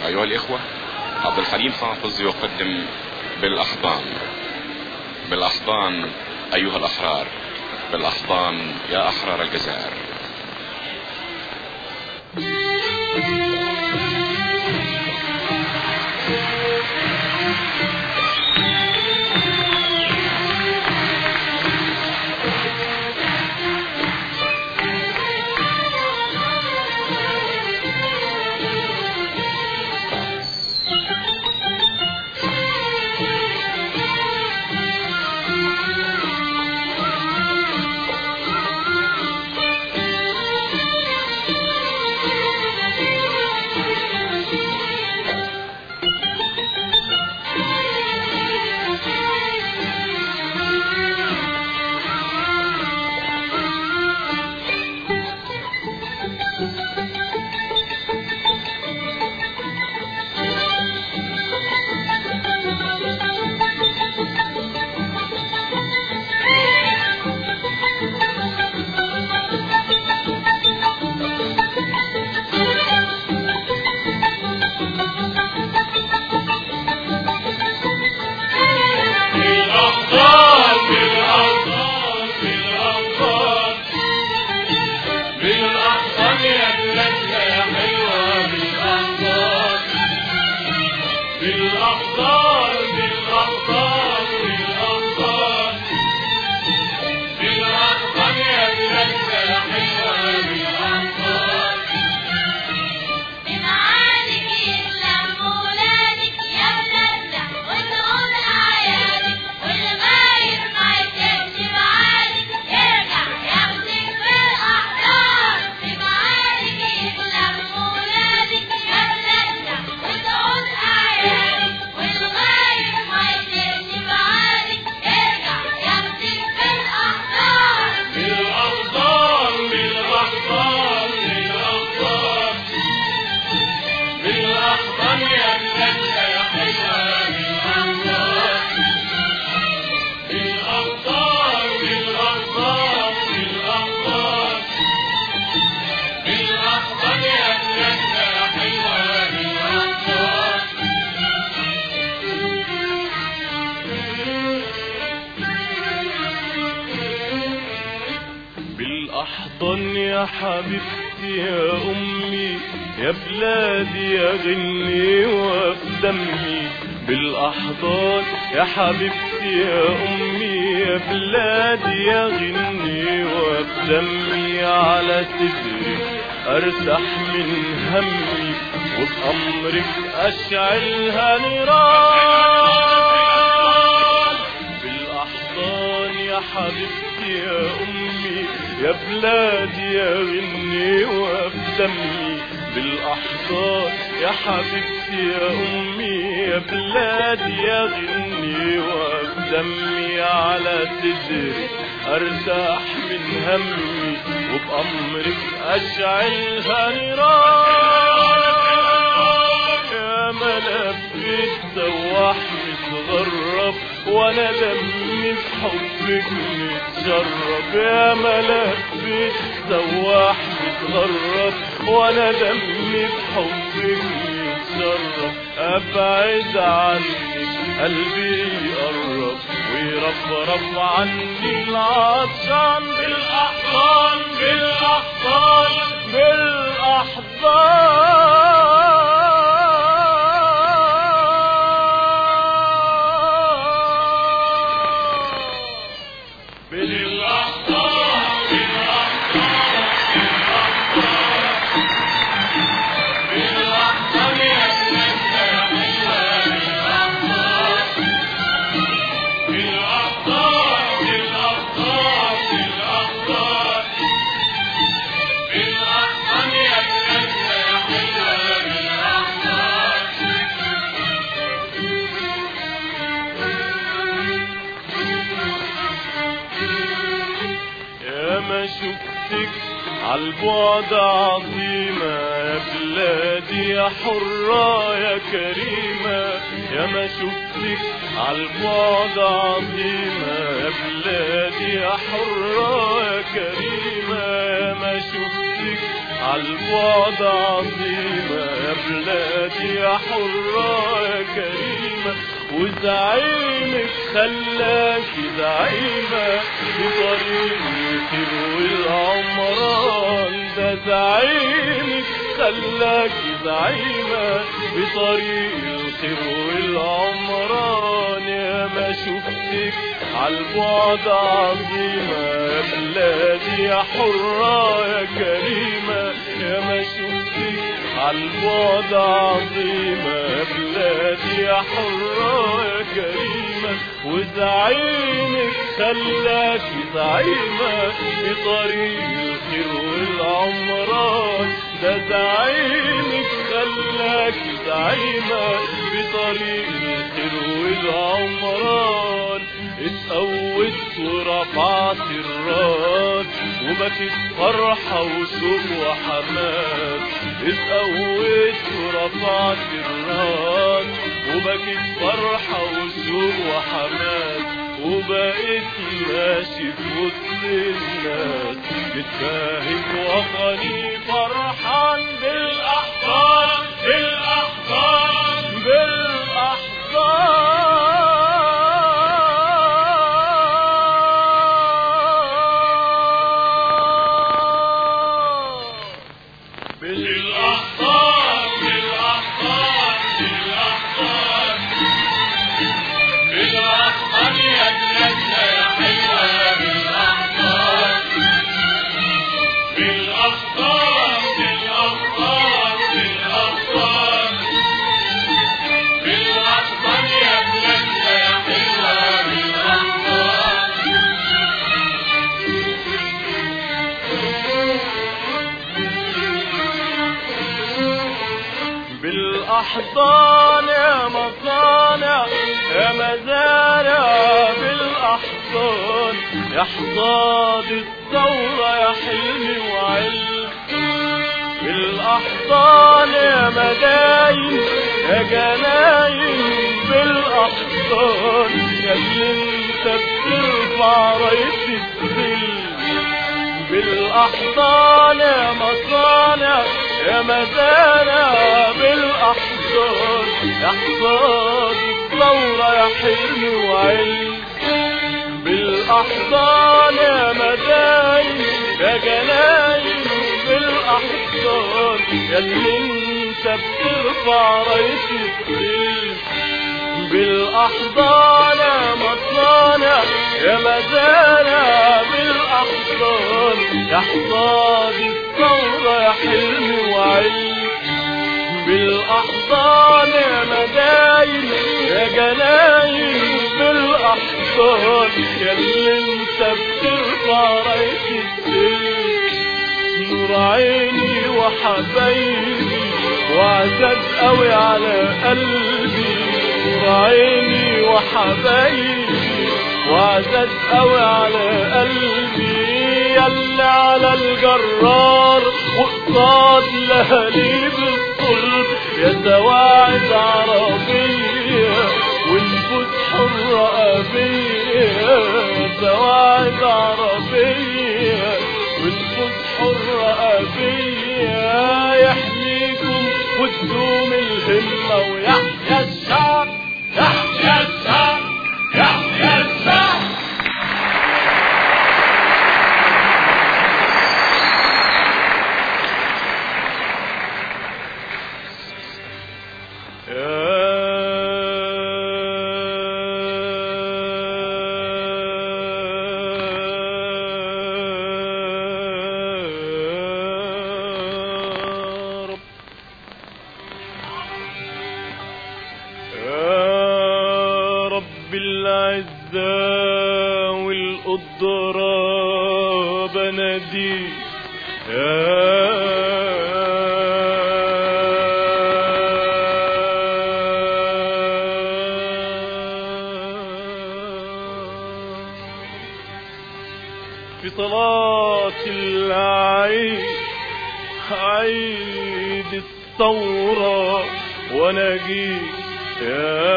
أيها الإخوة عبد الحليم حافظ يقدم بالأحضان بالأحضان أيها الأحرار بالأحضان يا أحرار الجزائر بالأبطال بالأبطال بالأبطال بالأبطال يا بلادنا يا حلوة بالأبطال بالأبطال بالأبطال بالأبطال بالأبطال يا بلادنا يا حلوة بالأبطال بمعادك يسلم مولادك يا بلادنا ونقول أعيادك والغايب ما يتمش بعادك يرجع ياخدك بالأحضان بمعادك يسلم مولادك يا بلادنا ونقول أعيادك والغايب ما يتمش بعادك يرجع ياخدك بالأحضان بالأبطال بالأبطال بالأبطال بالأحضان يا بلادنا يا حلوة بالأبطال بالأبطال بالأبطال بالأبطال بالأبطال يا بلادنا يا حلوة بالأبطال بالأحضان يا حبيبتي يا أمي يا بلادي يا غني وفي دمي بالأحضان يا حبيبتي يا أمي يا بلادي يا غني وفي دمي على صدري أرتاح من همي وبأمرك أشعلها نيران بالأحضان يا حبيبتي يا أمي يا بلادي يا غني وفي دمي بالأحضان يا حبيبتي يا أمي يا بلادي يا غني وفي دمي على صدري أرتاح من همي وبأمرك أشعلها نيران يا ملفت سواح متغرب وانا دمي في حبك متشرب يا ملفت سواح متغرب وانا دمي في حبك متشرب ابعد عني قلبي يقرب ويرفرف عني العطشان بالاحضان بالاحضان بالاحضان بالأحضان بالأحضان بالأحضان يا بلادنا يا حلوة بالأحضان بالأحضان بالأحضان بالأحضان يا بلادنا يا حلوة بالأحضان يا ما شفتك عالبعد عظيمة يا بلادي يا حرة يا كريمة يا ما شفتك عالبعد عظيمة يا بلادي يا حرة يا كريمة يا ما شفتك عالبعد عظيمة يا بلادي يا حرة يا كريمة وزعيمك خلاكي زعيمة بطريق الخير والعمران ده زعيمك خلاكي زعيمة بطريق الخير والعمران يا ما شفتك عالبعد عظيمة يا بلادي يا حرة يا كريمة يا ما شفتك عالبعد عظيمة يا بلادي يا حرة يا كريمة وزعيمك خلاكي زعيمة بطريق الخير والعمران ده زعيمك خلاكي زعيمة بطريق الخير والعمران اتقوت ورفعت الراس وبكت فرحة وشوق وحماس اتقوت ورفعت الراس وبكت فرحة وشوق وحماس وبقيت ماشي في وسط الناس بتباهج وطني فرحان بالأحضان بالأحضان بالأحضان بالأحضان بالأحضان بالأحضان بالأحضان يا بلادنا يا حلوة بالأحضان بالأحضان بالأحضان بالأحضان بالأحضان يا بلادنا يا حلوة بالأحضان بالأحضان يا مصانع يا مزارع بالأحضان يا حصاد الثورة يا حلمي وعلم بالأحضان يا مداين يا جناين بالأحضان يا اللي انت بترفع راية السلم بالأحضان يا مصانع يا مزارع بالأحضان يا حصاد الثورة يا حلم وعلم بالأحضان يا مداين يا جناين بالأحضان يا اللي انت بترفع راية السلم بالأحضان يا مصانع يا مزارع بالأحضان يا حصاد الثورة يا حلم وعلم بالأحضان يا مداين يا جناين بالأحضان يا اللي انت بترفع راية السلم نور عيني وحبايبي وعزاز قوي على قلبي نور عيني وحبايبي وعزاز قوي على قلبي يلا على الجرار وقصاد لهاليب الصلب يا سواعد عربية ونفوس حرة أبية يا سواعد عربية ونفوس حرة أبية يحميكم وتدوم الهمة ويحيى الشعب يحيى الشعب يحيى الشعب يا رب يا رب العزة والقدرة بنادي في صلاة العيد عيد الثورة وانا جيت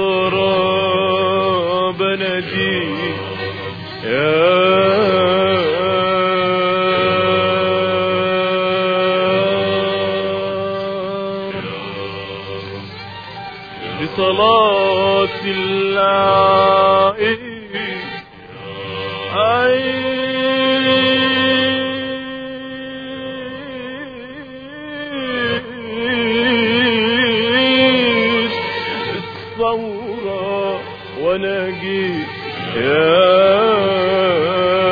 الضراب ناديك يا رب بصلاة العين عيش الثورة وانا جيت يا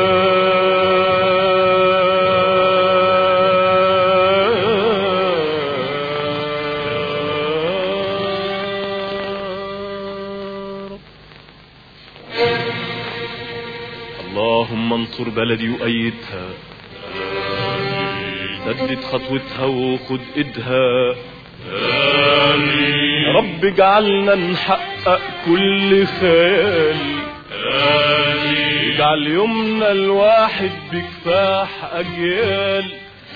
رب اللهم انصر بلدي وأيدها سدد خطوتها وخد ايدها يا رب اجعلنا نحقق كل خيال اجعل يومنا الواحد بكفاح اجيال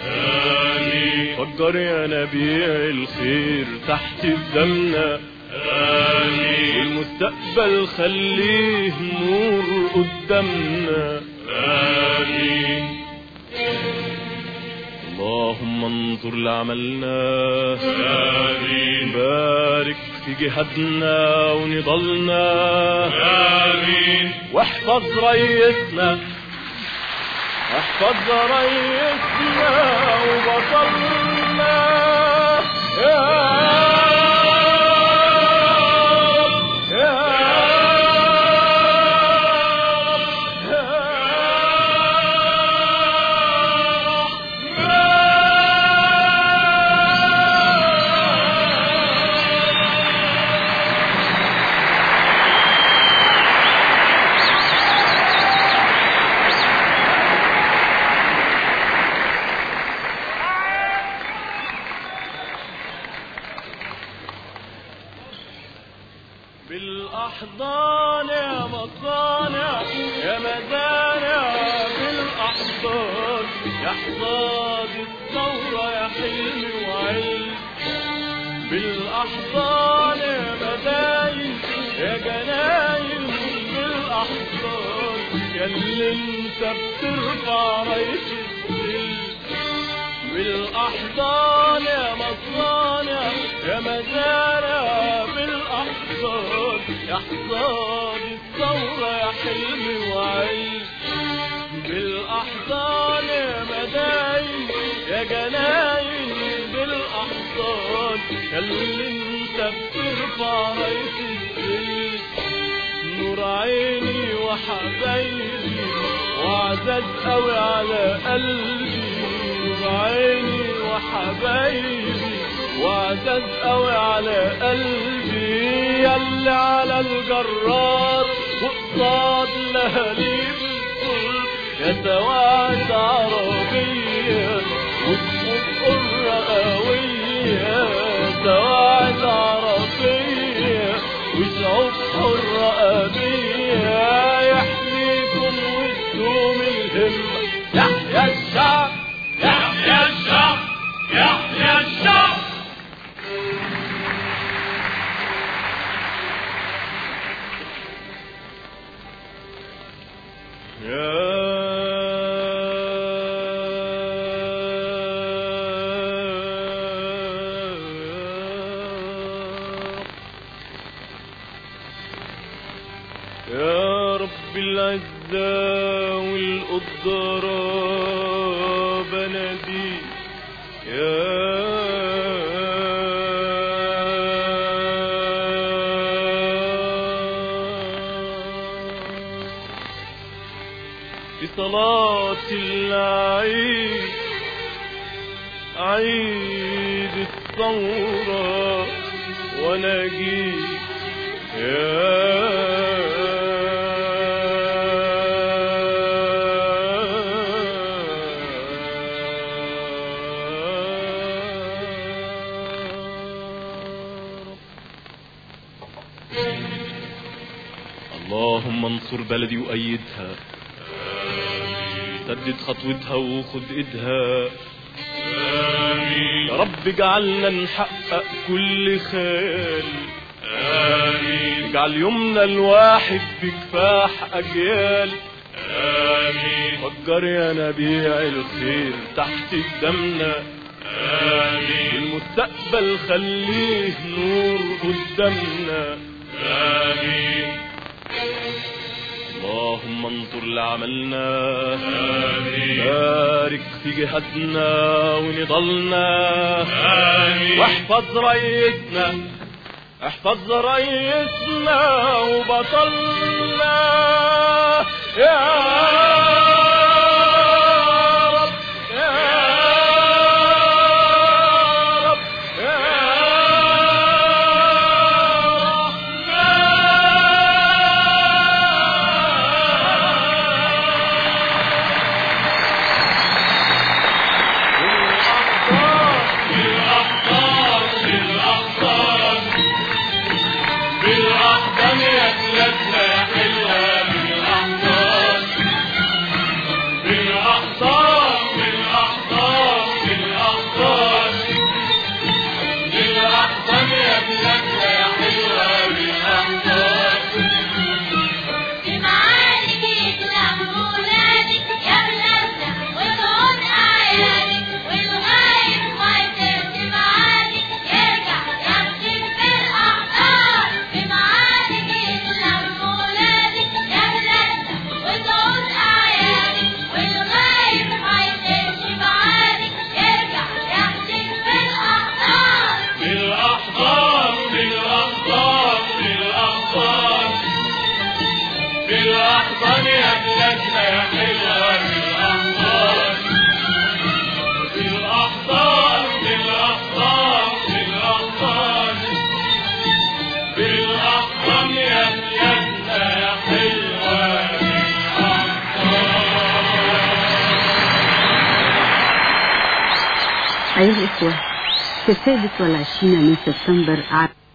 فجر يا نبيع الخير تحت قدامنا المستقبل خليه نور قدامنا اللهم انظر لعملنا بارك في جهادنا ونضالنا واحفظ ريسنا احفظ ريسنا وبطلنا يا رب يا رب يا بالأحضان يا مصانع يا مزارع بالأحضان يا حصاد الثورة يا حلم وعلم بالأحضان يا مداين يا جناين بالأحضان يا اللي انت بترفع راية السلم بالأحضان يا مصانع يا مزارع بالأحضان يا حصاد الثورة يا حلم وعين بالأحضان يا مداين يا جناين بالأحضان يا اللي انت بترفع راية السلم نور عيني وحبايبي وعزاز قوي على قلبي نور عيني وحبايبي وعزاز قوي على قلبي يلي على الجرار وقصاد لهاليب الصلب يا سواعد عربية وصفوف قرة قوية سواعد عربية وشعوب حرة أبية يحميكم وتدوم الهمة يحيى الشعب يحيى الشعب يحيى الشعب يا رب العزة والقدرة بنادي يا في صلاة العيد عيد الثورة وانا جيت اللهم انصر بلدي وأيدها سدد خطوتها وخد ايدها يا رب اجعلنا نحقق كل خيال آمين اجعل يومنا الواحد في كفاح أجيال آمين فجر يا نبيع الخير تحت قدامنا آمين المستقبل خليه نور قدامنا آمين اللهم انظر لعملنا آمين بارك في جهادنا ونضلنا آمين واحفظ ريتنا احفظ ريتنا وبطلنا يا رب يا رب يا بالأقطار بالأقطار بالأقدام يا بلادنا يا حلوة بالأقطار بالأقطار بالأقطار بالأقطار بالأقدام يا بلادنا يا حلوة بالأقطار بمعانك يسلم ولادك يا بلادنا وتعود أعيادك والغايب ما يتم معانك يرجع ياخدك بالأحضان بمعانك يسلم ولادك يا بلادنا وتعود أعيادك والغايب ما يتم معانك يرجع ياخدك بالأحضان بالأحضان بالأحضان بالأحضان بالأحضان يا بلادنا يا حلوة بالأحضان بالأحضان بالأحضان بالأحضان بالأحضان يا بلادنا يا حلوة بالأحضان أيها الإخوة في السادس والعشرين من سبتمبر عام